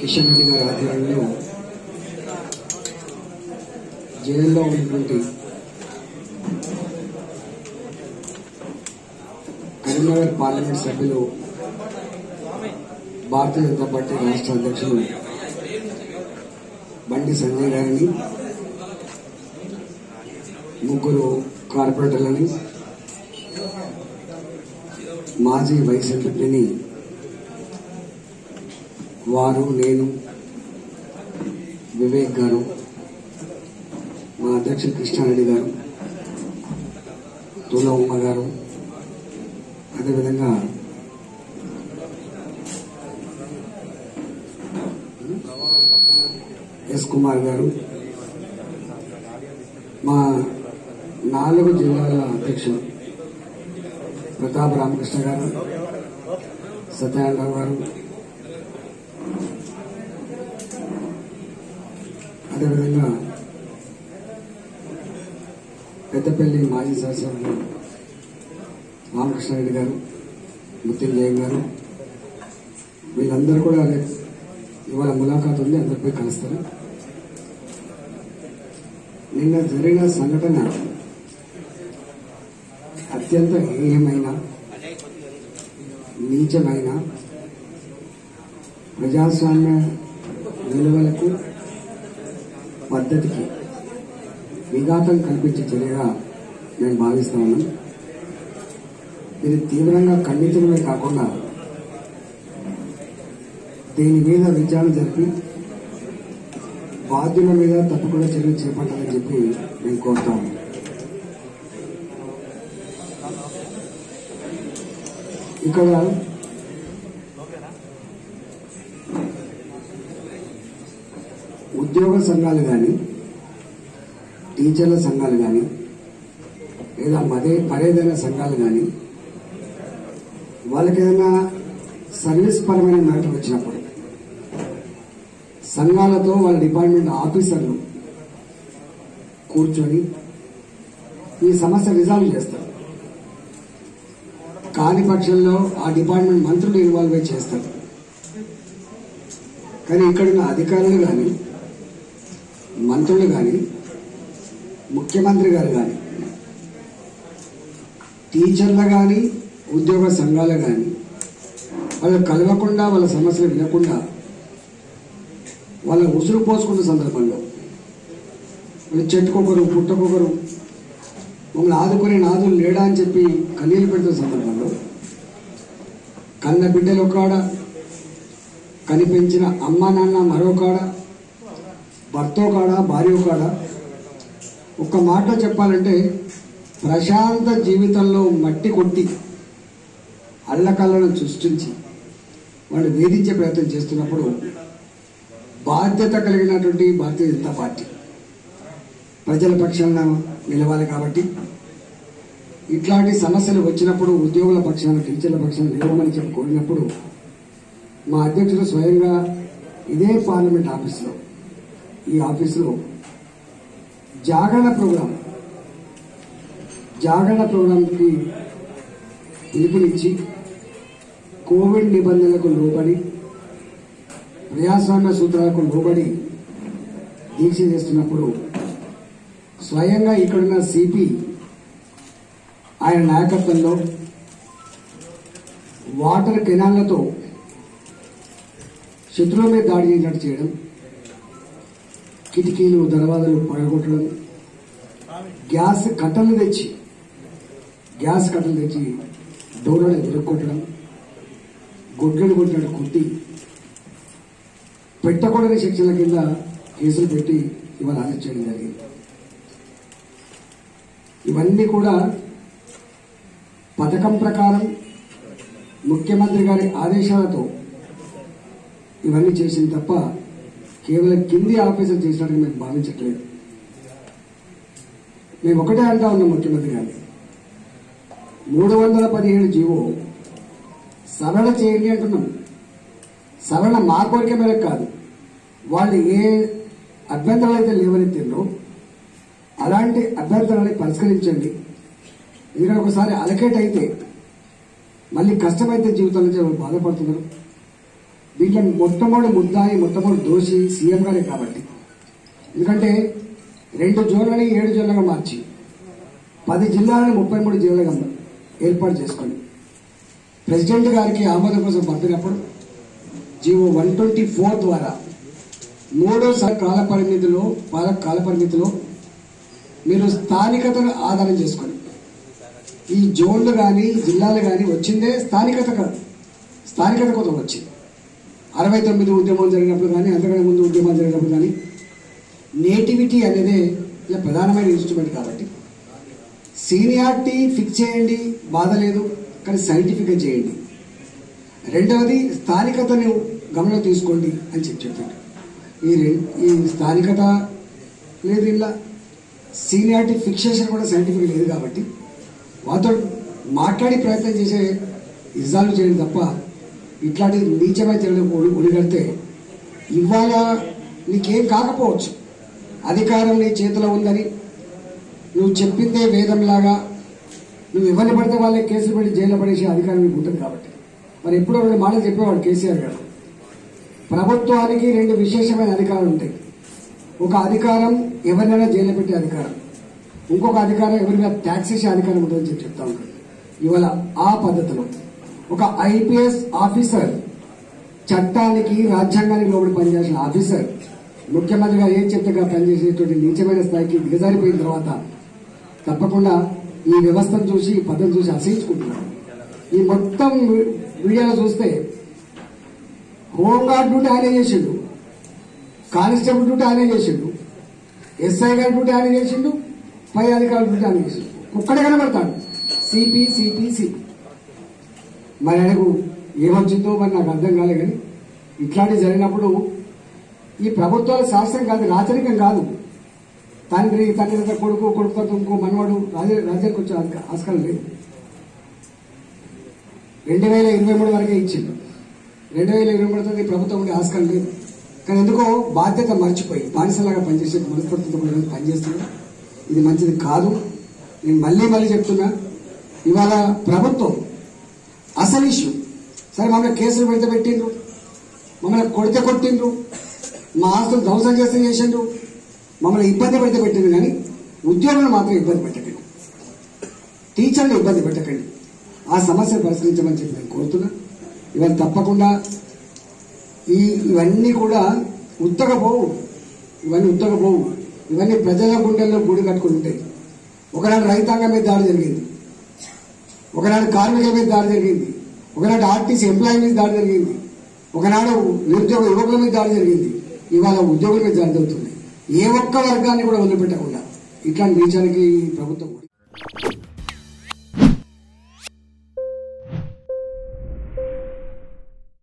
కిషన్ రెడ్డి గారి ఆధ్వర్యంలో జైల్లో ఉన్నటువంటి కరీంనగర్ పార్లమెంట్ సభ్యులు భారతీయ జనతా పార్టీ రాష్ట్ర అధ్యక్షులు బండి సంజయ్ గారిని ముగ్గురు కార్పొరేటర్లని మాజీ వైస్ ఎంపీని వారు నేను వివేక్ గారు మా అధ్యక్షుడు కృష్ణారెడ్డి గారు తుల ఉమ్మ గారు అదేవిధంగా ఎస్ కుమార్ గారు మా నాలుగు జిల్లాల అధ్యక్షులు ప్రతాప్ రామకృష్ణ గారు సత్యనారాయణరావు గారు అదేవిధంగా పెద్దపల్లి మాజీ శాసనసభ్యులు రామకృష్ణారెడ్డి గారు ముత్యంజయం గారు వీళ్ళందరూ కూడా రేపు ఇవాళ ములాఖాత్ ఉంది అందరు పోయి కలుస్తారు నిన్న జరిగిన సంఘటన అత్యంత హేయమైన నీచమైన ప్రజాస్వామ్య విలువలకు పద్ధతికి విఘాతం కల్పించే చర్యగా మేము భావిస్తా ఉన్నాం ఇది తీవ్రంగా ఖండించడమే కాకుండా దీని మీద విచారణ జరిపి బాధ్యుల మీద తప్పకుండా చర్యలు చేపట్టాలని చెప్పి మేము కోరుతా ఉన్నాం ఇక్కడ ఉద్యోగ సంఘాలు కానీ టీచర్ల సంఘాలు కానీ లేదా మదే మరేదైనా సంఘాలు కానీ వాళ్ళకి ఏదైనా సర్వీస్ పరమైన మ్యాటర్ వచ్చినప్పుడు సంఘాలతో వాళ్ళ డిపార్ట్మెంట్ ఆఫీసర్లు కూర్చొని ఈ సమస్య రిజాల్వ్ చేస్తారు కాని పక్షంలో ఆ డిపార్ట్మెంట్ మంత్రులు ఇన్వాల్వ్ అయి చేస్తారు కానీ ఇక్కడున్న అధికారులు కానీ మంత్రులు కానీ ముఖ్యమంత్రి గారు కానీ టీచర్లు కానీ ఉద్యోగ సంఘాలు కానీ వాళ్ళు కలవకుండా వాళ్ళ సమస్యలు వినకుండా వాళ్ళ ఉసురు పోసుకున్న సందర్భంలో వాళ్ళు చెట్టుకొకరు పుట్టకొకరు మమ్మల్ని ఆదుకునే నాదులు లేడా అని చెప్పి కన్నీళ్ళు పెడుతున్న సందర్భంలో కన్న బిడ్డలు కాడ కనిపించిన అమ్మ నాన్న మరో కాడ భర్తో కాడ భార్య కాడ ఒక్క మాట చెప్పాలంటే ప్రశాంత జీవితంలో మట్టి కొట్టి అల్లకల్లను సృష్టించి వాళ్ళు వేధించే ప్రయత్నం చేస్తున్నప్పుడు బాధ్యత కలిగినటువంటి భారతీయ జనతా పార్టీ ప్రజల పక్షాన నిలవాలి కాబట్టి ఇట్లాంటి సమస్యలు వచ్చినప్పుడు ఉద్యోగుల పక్షాన టీచర్ల పక్షాన నిలవమని చెప్పి కోరినప్పుడు మా అధ్యక్షుడు స్వయంగా ఇదే పార్లమెంట్ ఆఫీసులో ఈ ఆఫీసులో జాగరణ ప్రోగ్రాం జాగరణ ప్రోగ్రాంకి పిలుపునిచ్చి కోవిడ్ నిబంధనలకు లోబడి ప్రజాస్వామ్య సూత్రాలకు లోబడి దీక్ష చేస్తున్నప్పుడు స్వయంగా ఇక్కడున్న సిపి ఆయన నాయకత్వంలో వాటర్ కెనాళ్లతో శత్రువుల మీద దాడి చేసినట్టు చేయడం కిటికీలు దర్వాజాలు పడగొట్టడం గ్యాస్ కట్టలు తెచ్చి గ్యాస్ కట్టలు తెచ్చి డోర్లను విరుక్కొట్టడం గొడ్డలు కొట్టినట్టు కొట్టి పెట్టకూడని శిక్షల కింద కేసులు పెట్టి ఇవాళ అరెస్ట్ చేయడం జరిగింది ఇవన్నీ కూడా పథకం ప్రకారం ముఖ్యమంత్రి గారి ఆదేశాలతో ఇవన్నీ చేసింది తప్ప కేవలం కింది ఆఫీసర్ చేసినట్టు మేము భావించట్లేదు మేము ఒకటే అంటా ఉన్నాం ముఖ్యమంత్రి గారిని మూడు వందల పదిహేడు జీవో సరళ చేయండి అంటున్నాం సరళ మా కోరిక మేరకు కాదు వాళ్ళు ఏ అభ్యంతరాలు అయితే లేవనెత్తిండ్రో అలాంటి అభ్యంతరాన్ని పరిష్కరించండి ఎందుకంటే ఒకసారి అలకేట్ అయితే మళ్ళీ కష్టమైతే జీవితం నుంచి వాళ్ళు బాధపడుతున్నారు దీంట్లో మొట్టమొదటి ముద్దాయి మొట్టమొదటి దోషి సీఎం గారే కాబట్టి ఎందుకంటే రెండు జోన్లని ఏడు జోన్లుగా మార్చి పది జిల్లాలను ముప్పై మూడు జిల్లాలుగా ఏర్పాటు చేసుకొని ప్రెసిడెంట్ గారికి ఆమోదం కోసం పంపినప్పుడు జీవో వన్ ట్వంటీ ఫోర్ ద్వారా మూడోసారి కాల పరిమితిలో పాల కాల పరిమితిలో మీరు స్థానికతను ఆధారం చేసుకొని ఈ జోన్లు కానీ జిల్లాలు కానీ వచ్చిందే స్థానికత కాదు స్థానికత కోసం వచ్చింది అరవై తొమ్మిది ఉద్యమం జరిగినప్పుడు కానీ అంతకంటే ముందు ఉద్యమాలు జరిగినప్పుడు కానీ నేటివిటీ అనేదే ఇలా ప్రధానమైన ఇన్స్ట్రుమెంట్ కాబట్టి సీనియారిటీ ఫిక్స్ చేయండి బాధ లేదు కానీ సైంటిఫిక్గా చేయండి రెండవది స్థానికతను గమనం తీసుకోండి అని చెప్పి చెప్పాడు ఈ రెం- ఈ స్థానికత లేదు ఇలా సీనియారిటీ ఫిక్సేషన్ కూడా సైంటిఫిక్ లేదు కాబట్టి వాటితో మాట్లాడి ప్రయత్నం చేసే ఇజాలు చేయడం తప్ప ఇట్లాంటి నీచమైన చర్యలు ఒడి- ఒడిగడితే ఇవాళ నీకేం కాకపోవచ్చు అధికారం నీ చేతిలో ఉందని నువ్వు చెప్పిందే వేదంలాగా నువ్వు ఎవరిని పడితే వాళ్ళే కేసులు పెట్టి జైల్లో పడేసే అధికారం నీకు ఉంటుంది కాబట్టి మరి ఎప్పుడో రెండు మాటలు చెప్పేవాడు కేసీఆర్ గారు ప్రభుత్వానికి రెండు విశేషమైన అధికారాలు ఉంటాయి ఒక అధికారం ఎవరినైనా జైల్లో పెట్టే అధికారం ఇంకొక అధికారం ఎవరి మీద ట్యాక్స్ వేసే అధికారం ఉంటుందని చెప్పి చెప్తా ఉంటాడు ఇవాళ ఆ పద్ధతిలో ఒక ఐపీఎస్ ఆఫీసర్ చట్టానికి రాజ్యాంగానికి లోబడి పనిచేసిన ఆఫీసర్ ముఖ్యమంత్రిగా ఏం చెప్తగా పనిచేసేటువంటి నీచమైన స్థాయికి దిగజారిపోయిన తర్వాత తప్పకుండా ఈ వ్యవస్థను చూసి ఈ పద్ధతిని చూసి అసహించుకుంటున్నారు ఈ మొత్తం వీ- వీడియోలో చూస్తే హోంగార్డ్ డ్యూటీ ఆయనే చేసిండు కానిస్టేబుల్ డ్యూటీ ఆయనే చేసిండు ఎస్ఐ గారి డ్యూటీ ఆయన చేసిండు పై అధికారుల డ్యూటీ ఆయన చేసిండు ఒక్కడే కనబడతాడు సిపి సిపి సిపి మరి ఆయనకు ఏమొచ్చిందో మరి నాకు అర్థం కాలే కానీ ఇట్లాంటివి జరిగినప్పుడు ఈ ప్రభుత్వాల శాస్త్రం కాదు రాచరికం కాదు తండ్రి తండ్రి తర్వాత కొడుకు కొడుకు తర్వాత ఇంకో మనవాడు రాజ రాజ్యానికి వచ్చే ఆస్క- ఆస్కారం లేదు రెండు వేల ఇరవై మూడు వరకే ఇచ్చిండు రెండు వేల ఇరవై మూడు తర్వాత ఈ ప్రభుత్వం ఉండే ఆస్కారం లేదు కానీ ఎందుకో బాధ్యత మర్చిపోయి బానిసలాగా పనిచేసే మనస్ఫూర్తితో కూడా పనిచేస్తున్నా ఇది మంచిది కాదు నేను మళ్ళీ మళ్ళీ చెప్తున్నా ఇవాళ ప్రభుత్వం అసలు ఇష్యూ సరే మమ్మల్ని కేసులు పెడితే పెట్టిండ్రు మమ్మల్ని కొడితే కొట్టిండ్రు మా ఆస్తులు ధ్వంసం చేస్తే చేసిండ్రు మమ్మల్ని ఇబ్బంది పెడితే పెట్టిండ్రు కానీ ఉద్యోగులను మాత్రం ఇబ్బంది పెట్టకండి టీచర్లు ఇబ్బంది పెట్టకండి ఆ సమస్యను పరిష్కరించమని చెప్పి నేను కోరుతున్నా ఇవన్నీ తప్పకుండా ఈ ఇవన్నీ కూడా ఉత్తగపోవు ఇవన్నీ ఉత్తగపోవు ఇవన్నీ ప్రజల గుండెల్లో గూడు కట్టుకుని ఉంటాయి ఒకనాడు రైతాంగం మీద దాడి జరిగింది ఒకనాడు కార్మికుల మీద దాడి జరిగింది ఒకనాడు ఆర్టీసీ ఎంప్లాయీ మీద దాడి జరిగింది ఒకనాడు నిరుద్యోగ యువకుల మీద దాడి జరిగింది ఇవాళ ఉద్యోగుల మీద దాడి జరుగుతుంది ఏ ఒక్క వర్గాన్ని కూడా వదిలిపెట్టకుండా ఇట్లాంటి దేశానికి ప్రభుత్వం